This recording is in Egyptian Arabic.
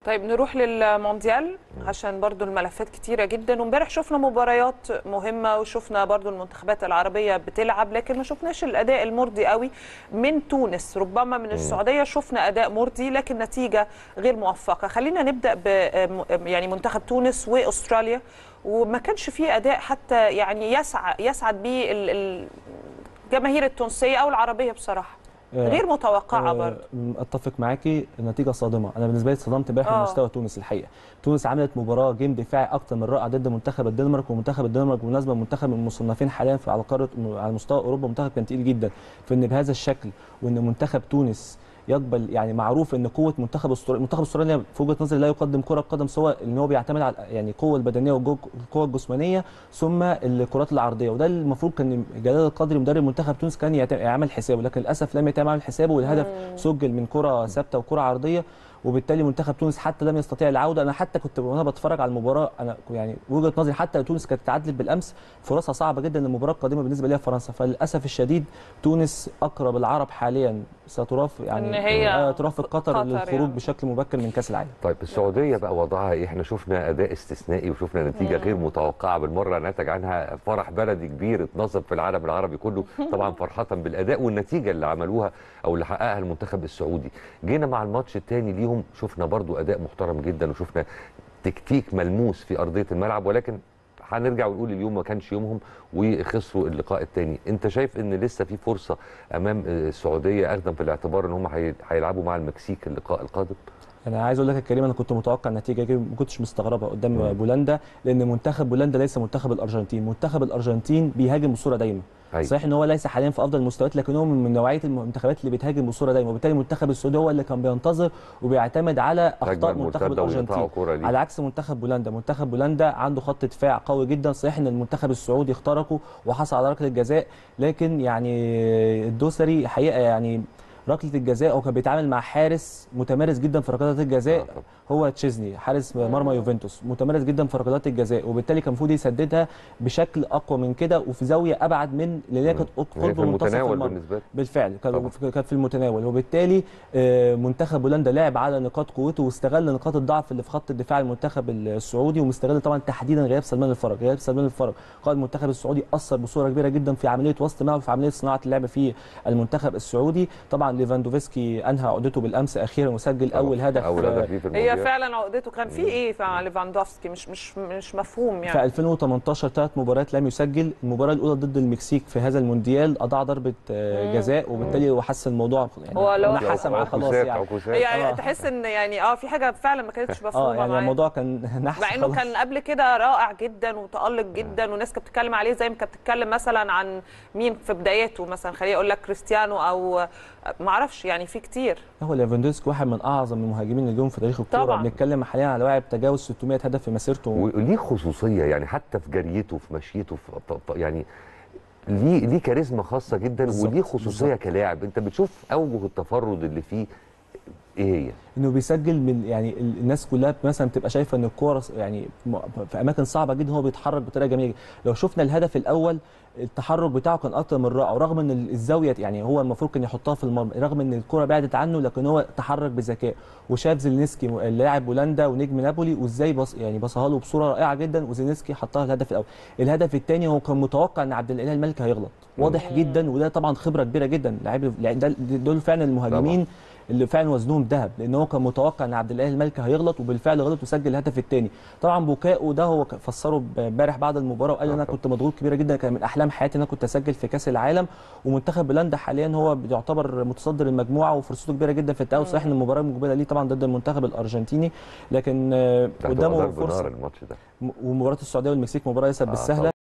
طيب نروح للمونديال عشان برضو الملفات كتيرة جدا وامبارح شفنا مباريات مهمة وشفنا برضو المنتخبات العربية بتلعب لكن ما شفناش الأداء المرضي قوي من تونس ربما من السعودية شفنا أداء مرضي لكن نتيجة غير موفقة خلينا نبدأ ب يعني منتخب تونس وأستراليا وما كانش فيه أداء حتى يعني يسعى يسعد به الجماهير التونسية أو العربية بصراحة غير متوقعه برضه اتفق معاكي النتيجه صادمه انا بالنسبه لي اتصدمت امبارح من آه. مستوى تونس الحقيقه تونس عملت مباراه جيم دفاعي اكتر من رائع ضد منتخب الدنمارك ومنتخب الدنمارك بالمناسبه منتخب من المصنفين حاليا في على قاره على مستوى اوروبا منتخب كان تقيل جدا فان بهذا الشكل وان منتخب تونس يقبل يعني معروف ان قوه منتخب استراليا منتخب استراليا في وجهه نظري لا يقدم كره قدم سوى ان هو بيعتمد على يعني القوه البدنيه والقوه الجسمانيه ثم الكرات العرضيه وده المفروض كان جلال القدري مدرب منتخب تونس كان يعت- يعمل حسابه لكن للاسف لم يتم عمل حسابه والهدف سجل من كره ثابته وكره عرضيه وبالتالي منتخب تونس حتى لم يستطيع العوده انا حتى كنت وانا بتفرج على المباراه انا يعني وجهه نظري حتى لو تونس كانت تعادلت بالامس فرصها صعبه جدا المباراه القادمه بالنسبه ليها فرنسا فللاسف الشديد تونس اقرب العرب حاليا سترافق يعني إن هي آه، ترافق قطر قطر للخروج يعني. بشكل مبكر من كاس العالم طيب السعوديه بقى وضعها ايه؟ احنا شفنا اداء استثنائي وشفنا نتيجه غير متوقعه بالمره نتج عنها فرح بلدي كبير اتنصب في العالم العربي كله طبعا فرحه بالاداء والنتيجه اللي عملوها او اللي حققها المنتخب السعودي. جينا مع الماتش الثاني ليهم شفنا برضو اداء محترم جدا وشفنا تكتيك ملموس في ارضيه الملعب ولكن هنرجع ونقول اليوم ما كانش يومهم وخسروا اللقاء الثاني انت شايف ان لسه في فرصه امام السعوديه اخذا في الاعتبار ان هم هي- هيلعبوا مع المكسيك اللقاء القادم انا عايز اقول لك يا كريم انا كنت متوقع النتيجه دي ما كنتش مستغربها قدام بولندا لان منتخب بولندا ليس منتخب الارجنتين منتخب الارجنتين بيهاجم بصوره دايمه أيوة. صحيح ان هو ليس حاليا في افضل المستويات لكن هو من نوعيه المنتخبات اللي بتهاجم بصوره دايمه وبالتالي منتخب السعوديه هو اللي كان بينتظر وبيعتمد على اخطاء هجمة منتخب مرتدة الارجنتين ويقطعوا كرة ليه. على عكس منتخب بولندا منتخب بولندا عنده خط دفاع قوي جدا صحيح ان المنتخب السعودي اخترقه وحصل على ركله الجزاء لكن يعني الدوسري حقيقه يعني ركله الجزاء هو كان بيتعامل مع حارس متمرس جدا في ركلات آه الجزاء طبعا. هو تشيزني حارس مرمى يوفنتوس متمرس جدا في ركلات الجزاء وبالتالي كان المفروض يسددها بشكل اقوى من كده وفي زاويه ابعد من اللي هي كانت هي قرب في منتصف المتناول المرمى بالنسبه لي بالفعل طبعا. كان كانت في المتناول وبالتالي آه، منتخب هولندا لعب على نقاط قوته واستغل نقاط الضعف اللي في خط الدفاع المنتخب السعودي ومستغل طبعا تحديدا غياب سلمان الفرج غياب سلمان الفرج قائد المنتخب السعودي اثر بصوره كبيره جدا في عمليه وسط الملعب وفي عمليه صناعه اللعب في المنتخب السعودي طبعا ليفاندوفسكي انهى عقدته بالامس اخيرا وسجل طبعا. اول هدف اول آه، هدف ليه في هي المونديال. فعلا عقدته كان في ايه مع ليفاندوفسكي مش مش مش مفهوم في يعني 2018 ثلاث مباريات لم يسجل المباراه الاولى ضد المكسيك في هذا المونديال اضاع ضربه آه، جزاء وبالتالي هو حس الموضوع يعني هو لو- نحسم على خلاص عكوسات- يعني عكوسات. يعني آه. تحس ان يعني اه في حاجه فعلا ما كانتش مفهومه اه يعني معاه. الموضوع كان نحس مع انه خلاص. كان قبل كده رائع جدا ومتالق جدا والناس كانت بتتكلم عليه زي ما كانت بتتكلم مثلا عن مين في بداياته مثلا خليني اقول لك كريستيانو او ما اعرفش يعني في كتير هو ليفاندوسكي واحد من اعظم المهاجمين اللي جم في تاريخ الكوره طبعاً. بنتكلم حاليا على لاعب تجاوز 600 هدف في مسيرته وليه خصوصيه يعني حتى في جريته في مشيته في ط- ط- يعني ليه ليه كاريزما خاصه جدا بالظبط، وليه خصوصيه بالظبط. كلاعب انت بتشوف اوجه التفرد اللي فيه ايه هي؟ انه بيسجل من يعني ال- الناس كلها مثلا بتبقى شايفه ان الكوره يعني م- في اماكن صعبه جدا هو بيتحرك بطريقه جميله جدا. لو شفنا الهدف الاول التحرك بتاعه كان اكتر من رائع ورغم ان ال- الزاويه يعني هو المفروض كان يحطها في المرمى رغم ان الكوره بعدت عنه لكن هو تحرك بذكاء وشاف زيلينسكي م- لاعب هولندا ونجم نابولي وازاي بص يعني بصها له بصوره رائعه جدا وزيلينسكي حطها الهدف الاول الهدف الثاني هو كان متوقع ان عبد الاله الملكي هيغلط واضح جدا وده طبعا خبره كبيره جدا لعيب لع- ده- دول فعلا المهاجمين اللي فعلا وزنهم ذهب لان هو كان متوقع ان عبد الاله الملكي هيغلط وبالفعل غلط وسجل الهدف الثاني طبعا بوكاؤه ده هو ك- فسره ب- امبارح بعد المباراه وقال آه انا طبعا. كنت مضغوط كبيره جدا كان من احلام حياتي ان انا كنت اسجل في كاس العالم ومنتخب بولندا حاليا هو بيعتبر متصدر المجموعه وفرصته كبيره جدا في التاهل صحيح ان المباراه المقبله ليه طبعا ضد المنتخب الارجنتيني لكن آه، ده هتبقى قدامه ضرب نار فرصه الماتش ده ومباراه السعوديه والمكسيك مباراه ليست آه بالسهله طبعاً.